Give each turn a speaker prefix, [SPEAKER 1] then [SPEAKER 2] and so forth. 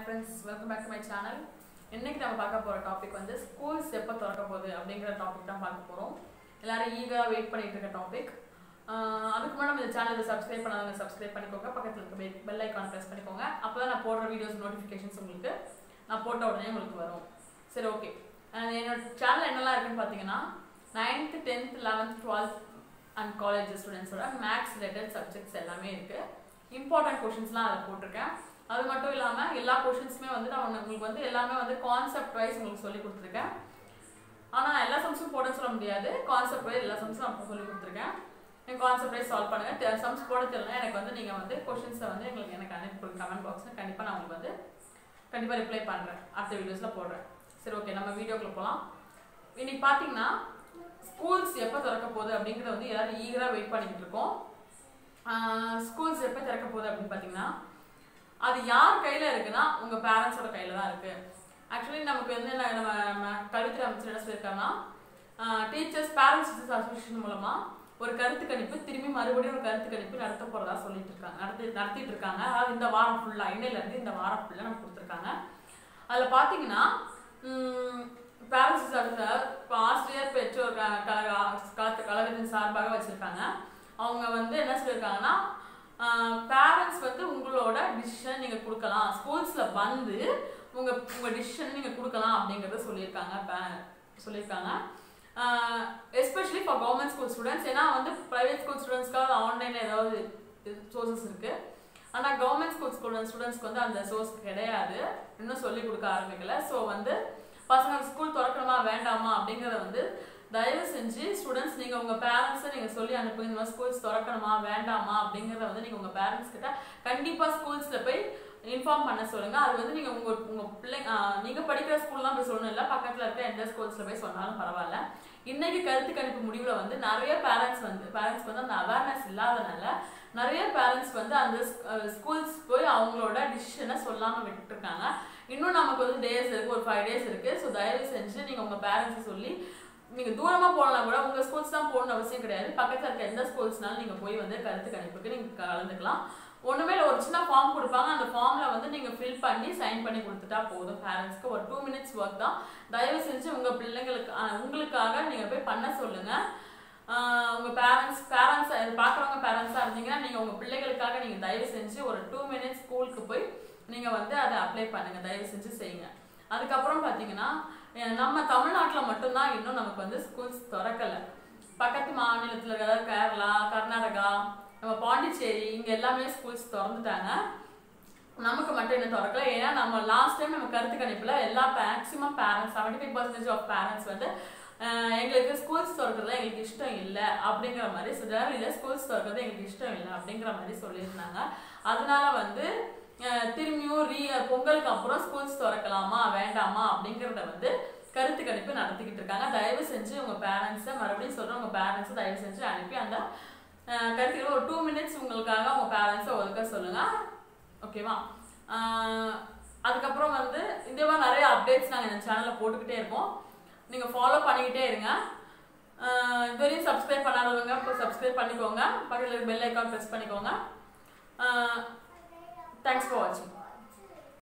[SPEAKER 1] friends welcome back to my channel இன்னைக்கு நம்ம பார்க்க போகிற டாபிக் வந்து ஸ்கூல்ஸ் எப்போ திறக்க போகுது அப்படிங்கிற டாபிக் தான் பார்க்க போகிறோம் எல்லாரும் ஈகராக வெயிட் பண்ணிட்டு இருக்க டாபிக் அதுக்கு முன்னாடி நம்ம இந்த சேனலை சப்ஸ்கிரைப் பண்ணாதவங்க சப்ஸ்கிரைப் பண்ணிக்கோங்க பக்கத்தில் இருக்க பெல் பெல் ஐக்கான் ப்ரெஸ் பண்ணிக்கோங்க அப்போ தான் நான் போடுற வீடியோஸ் நோட்டிஃபிகேஷன்ஸ் உங்களுக்கு நான் போட்ட உடனே உங்களுக்கு வரும் சரி ஓகே என்னோட சேனல் என்னெல்லாம் இருக்குன்னு பார்த்தீங்கன்னா ninth tenth eleventh twelfth and college ஸ்டூடெண்ட்ஸோட மேக்ஸ் ரிலேட்டட் சப்ஜெக்ட்ஸ் எல்லாமே இருக்குது இம்பார்ட்டன்ட் கொஷின்ஸ்லாம் அதில் போட்டிருக்கேன் அது மட்டும் இல்லாமல் எல்லா கொஷின்ஸுமே வந்து நான் உங்களுக்கு வந்து எல்லாமே வந்து கான்செப்ட் வைஸ் உங்களுக்கு சொல்லி கொடுத்துருக்கேன் ஆனால் எல்லா சம்ஸும் போட சொல்ல முடியாது கான்செப்ட் வைஸ் எல்லா சம்ஸும் நான் சொல்லி கொடுத்துருக்கேன் நீங்கள் கான்செப்ட் வைஸ் சால்வ் பண்ணுங்கள் சம்ஸ் போட தெரியல எனக்கு வந்து நீங்கள் வந்து கொஷின்ஸை வந்து எங்களுக்கு எனக்கு அனுப்பி கொடுங்க கமெண்ட் பாக்ஸில் கண்டிப்பாக நான் உங்களுக்கு வந்து கண்டிப்பாக ரிப்ளை பண்ணுறேன் அடுத்த வீடியோஸில் போடுறேன் சரி ஓகே நம்ம வீடியோக்குள்ளே போகலாம் இன்னைக்கு பார்த்தீங்கன்னா ஸ்கூல்ஸ் எப்போ திறக்க போகுது அப்படிங்கிறத வந்து எல்லாரும் ஈகராக வெயிட் பண்ணிக்கிட்டு இருக்கோம் ஸ்கூல்ஸ் எப்போ திறக்க போகுது அப்படின்னு பார்த்தீங்கன்னா அது யார் கையில் இருக்குன்னா உங்கள் பேரண்ட்ஸோட கையில் தான் இருக்குது ஆக்சுவலி நமக்கு வந்து என்ன நம்ம நம்ம கல்வித்துறை அமைச்சர் என்ன சொல்லியிருக்காங்கன்னா டீச்சர்ஸ் பேரண்ட்ஸ் டீச்சர்ஸ் அசோசியேஷன் மூலமாக ஒரு கருத்து கணிப்பு திரும்பி மறுபடியும் ஒரு கருத்து கணிப்பு நடத்த போகிறதா சொல்லிட்டு இருக்காங்க நடத்தி நடத்திட்டு இருக்காங்க அதாவது இந்த வாரம் ஃபுல்லாக இன்னையிலேருந்து இந்த வாரம் ஃபுல்லாக நமக்கு கொடுத்துருக்காங்க அதில் பார்த்தீங்கன்னா பேரண்ட்ஸ் இப்போ ஆசிரியர் பெற்றோர் கழக கழக கழகத்தின் சார்பாக வச்சுருக்காங்க அவங்க வந்து என்ன சொல்லியிருக்காங்கன்னா பேரண்ட்ஸ் வந்து உங்களோட டிசிஷன் நீங்கள் கொடுக்கலாம் ஸ்கூல்ஸில் வந்து உங்கள் உங்கள் டிசிஷன் நீங்கள் கொடுக்கலாம் அப்படிங்கிறத சொல்லியிருக்காங்க சொல்லியிருக்காங்க especially for government school students ஏன்னா வந்து ப்ரைவேட் ஸ்கூல் ஸ்டூடெண்ட்ஸ்க்காக ஆன்லைனில் ஏதாவது சோர்சஸ் இருக்குது ஆனால் கவர்மெண்ட் ஸ்கூல் ஸ்டூடெண்ட் ஸ்டூடெண்ட்ஸ்க்கு வந்து அந்த சோர்ஸ் கிடையாது இன்னும் சொல்லி கொடுக்க ஆரம்பிக்கல ஸோ வந்து பசங்க ஸ்கூல் திறக்கணுமா வேண்டாமா அப்படிங்கிறத வந்து தயவு செஞ்சு ஸ்டூடெண்ட்ஸ் நீங்கள் உங்கள் பேரண்ட்ஸை நீங்கள் சொல்லி அனுப்புங்க இந்த மாதிரி ஸ்கூல்ஸ் திறக்கணுமா வேண்டாமா அப்படிங்கிறத வந்து நீங்கள் உங்கள் பேரண்ட்ஸ் கிட்ட கண்டிப்பாக ஸ்கூல்ஸில் போய் இன்ஃபார்ம் பண்ண சொல்லுங்க அது வந்து நீங்கள் உங்கள் உங்கள் பிள்ளைங்க நீங்கள் படிக்கிற ஸ்கூல்லாம் போய் சொல்லணும் இல்லை பக்கத்தில் இருக்க எந்த ஸ்கூல்ஸில் போய் சொன்னாலும் பரவாயில்ல இன்னைக்கு கருத்து கணிப்பு முடிவில் வந்து நிறைய பேரண்ட்ஸ் வந்து பேரண்ட்ஸ்க்கு வந்து அந்த அவேர்னஸ் இல்லாதனால நிறைய பேரண்ட்ஸ் வந்து அந்த ஸ்கூல்ஸ் போய் அவங்களோட டிசிஷனை சொல்லாமல் விட்டுருக்காங்க இன்னும் நமக்கு வந்து டேஸ் இருக்குது ஒரு ஃபைவ் டேஸ் இருக்குது ஸோ தயவு செஞ்சு நீங்கள் உங்கள் பேரண்ட்ஸை சொல்லி நீங்கள் தூரமாக போகலாம் கூட உங்கள் ஸ்கூல்ஸ் தான் போகணும்னு அவசியம் கிடையாது பக்கத்தில் இருக்க எந்த ஸ்கூல்ஸ்னாலும் நீங்கள் போய் வந்து கருத்து கணிப்புக்கு நீங்கள் கலந்துக்கலாம் ஒன்றுமே ஒரு சின்ன ஃபார்ம் கொடுப்பாங்க அந்த ஃபார்மில் வந்து நீங்கள் ஃபில் பண்ணி சைன் பண்ணி கொடுத்துட்டா போதும் பேரண்ட்ஸ்க்கு ஒரு டூ மினிட்ஸ் ஒர்க் தான் தயவு செஞ்சு உங்கள் பிள்ளைங்களுக்கு உங்களுக்காக நீங்கள் போய் பண்ண சொல்லுங்கள் உங்கள் பேரண்ட்ஸ் பேரண்ட்ஸ் பார்க்குறவங்க பேரண்ட்ஸாக இருந்தீங்கன்னா நீங்கள் உங்கள் பிள்ளைகளுக்காக நீங்கள் தயவு செஞ்சு ஒரு டூ மினிட்ஸ் ஸ்கூலுக்கு போய் நீங்கள் வந்து அதை அப்ளை பண்ணுங்கள் தயவு செஞ்சு செய்யுங்க அதுக்கப்புறம் பார்த்தீங்கன்னா நம்ம தமிழ்நாட்டில் மட்டும்தான் இன்னும் நமக்கு வந்து ஸ்கூல்ஸ் திறக்கலை பக்கத்து மாநிலத்தில் அதாவது கேரளா கர்நாடகா நம்ம பாண்டிச்சேரி இங்கே எல்லாமே ஸ்கூல்ஸ் திறந்துட்டாங்க நமக்கு மட்டும் என்ன திறக்கல ஏன்னா நம்ம லாஸ்ட் டைம் நம்ம கருத்து கணிப்பில் எல்லா maximum parents seventy five percentage of parents வந்து எங்களுக்கு ஸ்கூல்ஸ் திறக்கிறது எங்களுக்கு இஷ்டம் இல்லை அப்படிங்கிற மாதிரி இல்லை ஸ்கூல்ஸ் திறக்கிறது எங்களுக்கு இஷ்டம் இல்லை அப்படிங்கிற மாதிரி சொல்லியிருந்தாங்க அதனால வந்து திரும்பியும் ரீ பொங்கலுக்கு அப்புறம் ஸ்கூல்ஸ் திறக்கலாமா வேண்டாமா அப்படிங்கிறத வந்து கருத்து கணிப்பு நடத்திக்கிட்டு இருக்காங்க தயவு செஞ்சு உங்கள் பேரண்ட்ஸை மறுபடியும் சொல்கிறேன் உங்கள் பேரண்ட்ஸை தயவு செஞ்சு அனுப்பி அந்த கருத்து ஒரு டூ மினிட்ஸ் உங்களுக்காக உங்கள் பேரண்ட்ஸை ஒதுக்க சொல்லுங்கள் ஓகேவா அதுக்கப்புறம் வந்து இந்த மாதிரி நிறைய அப்டேட்ஸ் நாங்கள் இந்த சேனலில் போட்டுக்கிட்டே இருக்கோம் நீங்கள் ஃபாலோ பண்ணிக்கிட்டே இருங்க இதுவரையும் சப்ஸ்கிரைப் பண்ணாதவங்க இப்போ சப்ஸ்கிரைப் பண்ணிக்கோங்க பக்கத்தில் பெல் ஐக்கான் ப்ரெஸ் பண்ணிக்கோங்க தேங்க்ஸ் ஃபார் வாட்சிங்